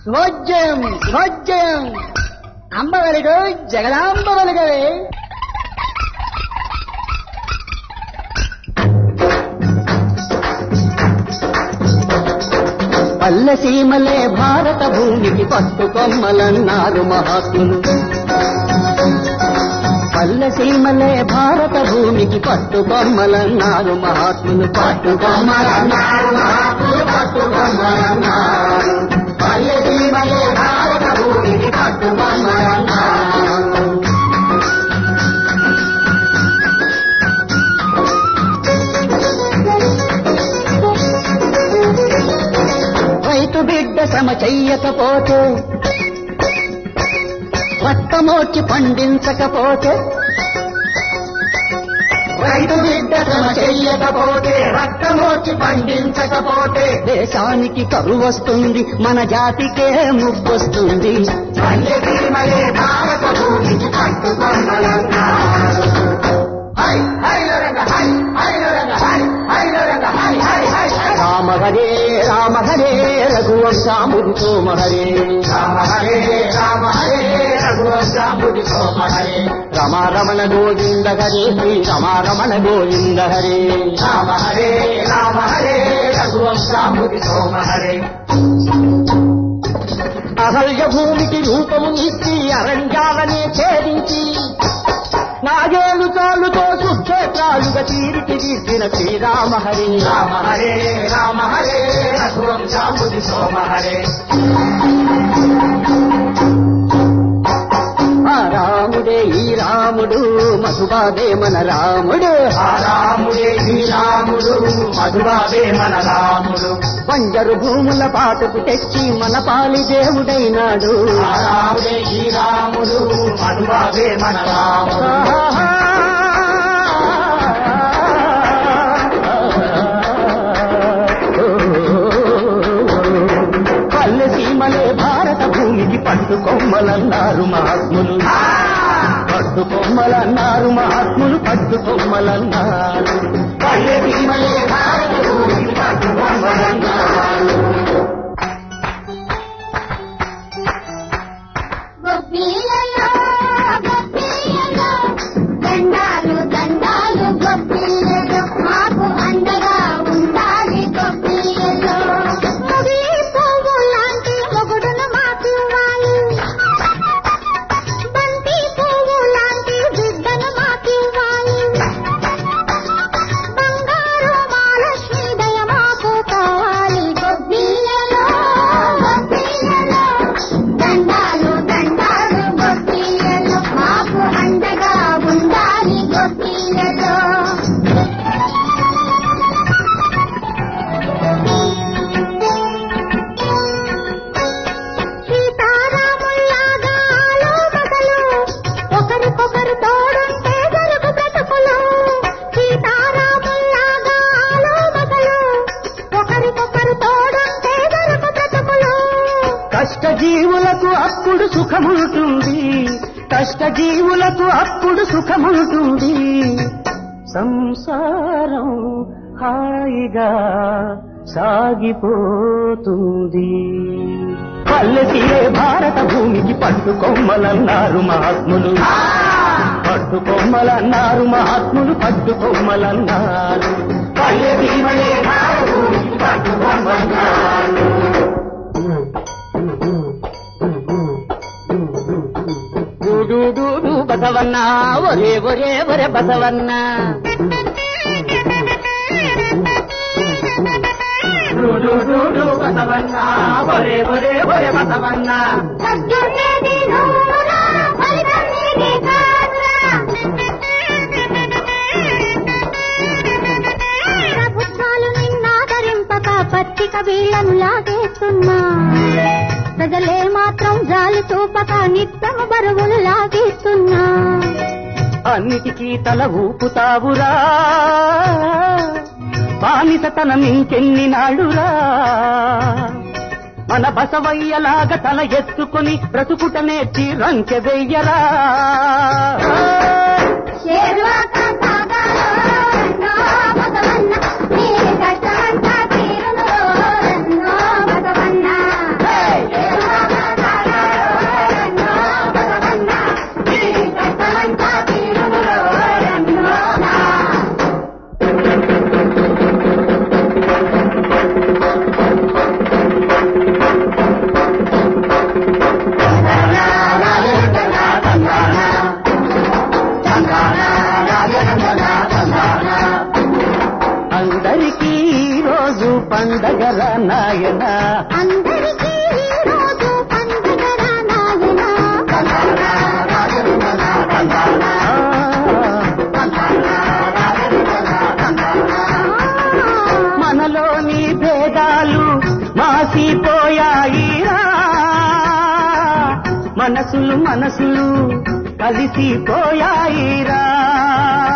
శుభోజ్జయం శుభోజ్జయం అంబ వెలుగు జగదాంబ వెలుగవే పల్లెసీమలే భారత భూమికి పట్టుకొమ్మలన్నారు మహాత్ములు పల్లెసీమలే భారత భూమికి పట్టుకొమ్మలన్నారు మహాత్ములు పట్టుకొమ్మలన్నారు మహాత్ములు పట్టుకొమ్మలన్నారు పల్లెసీమలే భారత భూమికి పట్టుకొమ్మలన్నారు రైతు బిడ్డ శ్రమ చెయ్యకపోతే రక్తమోర్చి పండించకపోతే రైతు బిడ్డ శ్రమ చెయ్యకపోతే రక్తమోర్చి పండించకపోతే దేశానికి కరువు వస్తుంది మన జాతికే ముప్పొస్తుంది భారత భూమికి పట్టుకొమ్మలన్నారు. హై, హై లరంగ, హై, హై లరంగ, హై, హై లరంగ, హై, హై, హై, హై. రామ హరే రామ హరే రఘువంశాముడి సోమ హరే రామ హరే రామ హరే రఘువంశాముడి సోమ హరే రమ రమణ గోవింద హరే శ్రీ రమ రమణ గోవింద హరే రామ హరే రామ హరే రఘువంశాముడి సోమ హరే అహల్య భూమికి రూపము ఇచ్చి అరణ్యాలనే ఛేదించి నాగేలు చాలుతో సుక్షేత్రాలుగా తీరికి తీర్చిన శ్రీరామ హరి రామ హరే రామ హరే రఘువంశాముది సోమ హరే ఆ రాముడే ఈ రాముడు మధుబాబే మన రాముడు ఆ రాముడే ఈ రాముడు మధుబాబే మన రాముడు బంజరు భూముల పాటకు తెచ్చి మన పాలి దేవుడైనాడు ఆ రాముడే ఈ రాముడు మధుబాబే మన రాముడు పల్లె సీమలే భారత భూమికి పట్టు కొమ్మలన్నారు మహాత్ములు పట్టు కొమ్మలన్నారు మహాత్ములు పట్టు కొమ్మలన్నారు పల్లె సీమలే భారత భూమికి పట్టు కొమ్మలన్నారు గొప్పిలలో గొప్పిలలో దండాలు దండాలు గొప్పిలలో మాకు అండగా ఉండాలి గొప్పిలలో ముగి పువ్వు లాంటి మొగుడును మాకు ఇవ్వాలి బంతి పువ్వు లాంటి బిడ్డను మాకు ఇవ్వాలి బంగారు మహాలక్ష్మి దయ మాకు కావాలి గొప్పిలలో గొప్పిలలో దండాలు దండాలు గొప్పిలలో మాకు అండగా ఉండాలి గొప్పిలలో సీతారాముల్లాగా ఆలోమగలు ఒకరికొకరు తోడుంటే జరుగు బ్రతుకులు సీతారాముల్లాగా ఆలోమగలు ఒకరికొకరు తోడుంటే జరుగు బ్రతుకులు కష్టజీవులకు అప్పుడు సుఖముంటుంది కష్టజీవులకు అప్పుడు సుఖముంటుంది సంసారం హాయిగా సాగిపోతుంది పల్లెసీలే భారత భూమికి పట్టు కొమ్మలన్నారు మహాత్ములు పట్టు కొమ్మలన్నారు మహాత్ములు పట్టు కొమ్మలన్నారు పల్లెసీమలే భారత భూమికి పట్టు కొమ్మలన్నారు డూడు బసవన్న ఒరే ఒరే ఒరే బసవన్న డూడు బసవన్న ఒరే ఒరే ఒరే బసవన్న సద్దుర్నేది నూరా ఫలితం నీది కాదురా ప్రభుత్వాలు నిన్నాదరింపక పత్రిక వీళ్ళను లాగేస్తున్నా ప్రజలే మాత్రం జాలి చూపక నిత్యము బరువులు లాగేస్తున్నా అన్నిటికీ తల ఊపుతావురా బానిసతనం ఇంకెన్ని నాడురా మన బసవయ్యలాగా తల ఎత్తుకొని బ్రతుకుట నేర్చి రంకె వెయ్యరా చేరువాక సాగాలో ఎన్నో బసవన్న, నీ కష్టమంతా తీరును ఎన్నో బసవన్న. చేరువాక పండగరా నాయన అందరికీ ఈ రోజు పండుగరా నాయనా మనలోని భేదాలు మాసిపోయాయిరా మనసులు మనసులు కలిసిపోయాయిరా